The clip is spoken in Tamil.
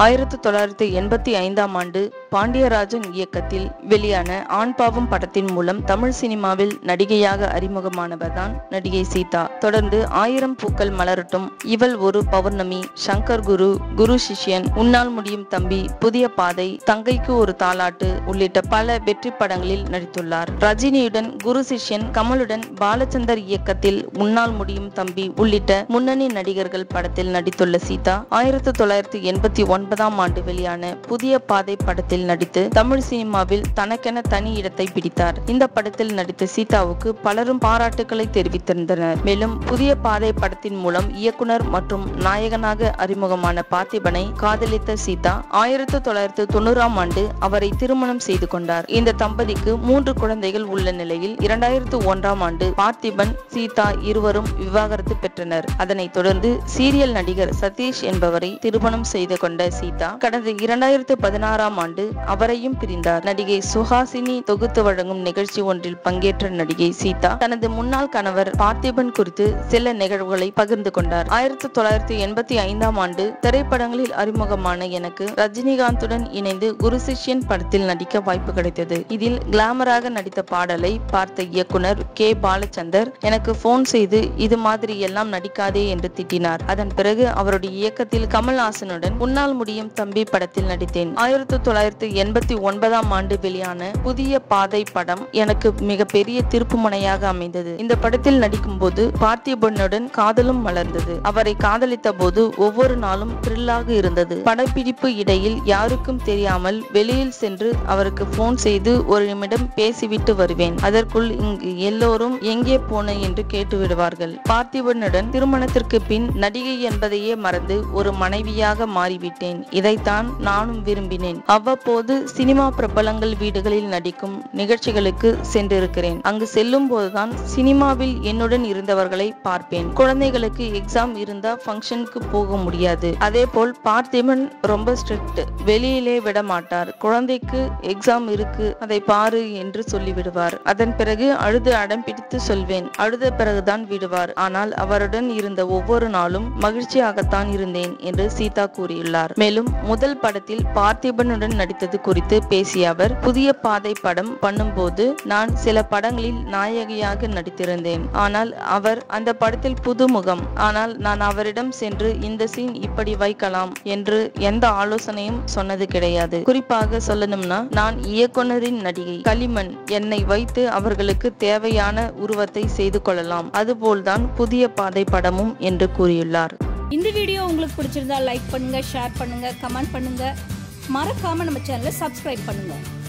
ஆயிரத்தி தொள்ளாயிரத்தி எண்பத்தி ஐந்தாம் ஆண்டு பாண்டியராஜன் இயக்கத்தில் வெளியான ஆண் பாவம் படத்தின் மூலம் தமிழ் சினிமாவில் நடிகையாக அறிமுகமானவர்தான் நடிகை சீதா தொடர்ந்து ஆயிரம் பூக்கள் மலரட்டும் இவள் ஒரு பௌர்ணமி சங்கர் குரு குரு சிஷ்யன் உன்னால் முடியும் தம்பி புதிய பாதை தங்கைக்கு ஒரு தாலாட்டு உள்ளிட்ட பல வெற்றி படங்களில் நடித்துள்ளார் ரஜினியுடன் குரு சிஷ்யன் கமலுடன் பாலச்சந்தர் இயக்கத்தில் உன்னால் முடியும் தம்பி உள்ளிட்ட முன்னணி நடிகர்கள் படத்தில் நடித்துள்ள சீதா ஆயிரத்தி தொள்ளாயிரத்தி எண்பத்தி ஒன்பதாம் ஆண்டு வெளியான புதிய பாதை படத்தில் நடித்து தமிழ் சினிமாவில் தனக்கென தனி இடத்தை பிடித்தார் இந்த படத்தில் நடித்த சீதாவுக்கு பலரும் பாராட்டுக்களை தெரிவித்திருந்தனர் மேலும் புதிய பாதை படத்தின் மூலம் இயக்குனர் மற்றும் நாயகனாக அறிமுகமான பார்த்திபனை காதலித்த சீதா ஆயிரத்தி தொள்ளாயிரத்தி தொண்ணூறாம் ஆண்டு அவரை திருமணம் செய்து கொண்டார் இந்த தம்பதிக்கு மூன்று குழந்தைகள் உள்ள நிலையில் இரண்டாயிரத்து ஒன்றாம் ஆண்டு பார்த்திபன் சீதா இருவரும் விவாகரத்து பெற்றனர் அதனைத் தொடர்ந்து சீரியல் நடிகர் சதீஷ் என்பவரை திருமணம் செய்து கொண்ட சீதா கடந்த இரண்டாயிரத்து பதினாறாம் ஆண்டு அவரையும் பிரிந்தார் நடிகை சுஹாசினி தொகுத்து வழங்கும் நிகழ்ச்சி ஒன்றில் பங்கேற்ற நடிகை சீதா தனது முன்னாள் கணவர் பார்த்திபன் குறித்து சில நிகழ்வுகளை பகிர்ந்து கொண்டார் ஆயிரத்தி தொள்ளாயிரத்தி எண்பத்தி ஐந்தாம் ஆண்டு திரைப்படங்களில் அறிமுகமான எனக்கு ரஜினிகாந்துடன் இணைந்து குரு சிஷ்யன் படத்தில் நடிக்க வாய்ப்பு கிடைத்தது இதில் கிளாமராக நடித்த பாடலை பார்த்த இயக்குனர் கே பாலச்சந்தர் எனக்கு போன் செய்து இது மாதிரி எல்லாம் நடிக்காதே என்று திட்டினார் அதன் பிறகு அவருடைய இயக்கத்தில் கமல்ஹாசனுடன் உன்னால் முடியும் தம்பி படத்தில் நடித்தேன் ஆயிரத்தி தொள்ளாயிரத்தி எண்பத்தி ஒன்பதாம் ஆண்டு வெளியான புதிய பாதை படம் எனக்கு மிக பெரிய திருப்பு முனையாக அமைந்தது இந்த படத்தில் நடிக்கும் போது பார்த்திபனுடன் காதலும் மலர்ந்தது அவரை காதலித்த போது ஒவ்வொரு நாளும் த்ரில்லாக இருந்தது படப்பிடிப்பு இடையில் யாருக்கும் தெரியாமல் வெளியில் சென்று அவருக்கு போன் செய்து ஒரு நிமிடம் பேசிவிட்டு வருவேன் அதற்குள் இங்கு எல்லோரும் எங்கே போன என்று கேட்டு விடுவார்கள் பார்த்திபனுடன் திருமணத்திற்கு பின் நடிகை என்பதையே மறந்து ஒரு மனைவியாக மாறிவிட்டேன் இதைத்தான் நானும் விரும்பினேன் அவ்வப்போது சினிமா பிரபலங்கள் வீடுகளில் நடிக்கும் நிகழ்ச்சிகளுக்கு சென்றிருக்கிறேன் அங்கு செல்லும் போதுதான் சினிமாவில் என்னுடன் இருந்தவர்களை பார்ப்பேன் குழந்தைகளுக்கு எக்ஸாம் இருந்தா ஃபங்க்ஷனுக்கு போக முடியாது அதே போல் பார்த்திபன் ரொம்ப ஸ்ட்ரிக்ட் வெளியிலே விட மாட்டார் குழந்தைக்கு எக்ஸாம் இருக்கு அதை பாரு என்று சொல்லிவிடுவார் அதன் பிறகு அழுது அடம் பிடித்து சொல்வேன் அழுத பிறகுதான் விடுவார் ஆனால் அவருடன் இருந்த ஒவ்வொரு நாளும் மகிழ்ச்சியாகத்தான் இருந்தேன் என்று சீதா கூறியுள்ளார் மேலும் முதல் படத்தில் பார்த்திபனுடன் நடித்தது குறித்து பேசிய அவர் புதிய பாதை படம் பண்ணும்போது நான் சில படங்களில் நாயகியாக நடித்திருந்தேன் ஆனால் அவர் அந்த படத்தில் புதுமுகம் ஆனால் நான் அவரிடம் சென்று இந்த சீன் இப்படி வைக்கலாம் என்று எந்த ஆலோசனையும் சொன்னது கிடையாது குறிப்பாக சொல்லணும்னா நான் இயக்குனரின் நடிகை களிமண் என்னை வைத்து அவர்களுக்கு தேவையான உருவத்தை செய்து கொள்ளலாம் அதுபோல்தான் புதிய பாதை படமும் என்று கூறியுள்ளார் இந்த வீடியோ உங்களுக்கு பிடிச்சிருந்தா லைக் பண்ணுங்க ஷேர் பண்ணுங்க கமெண்ட் பண்ணுங்க மறக்காம நம்ம சேனலை சப்ஸ்கிரைப் பண்ணுங்க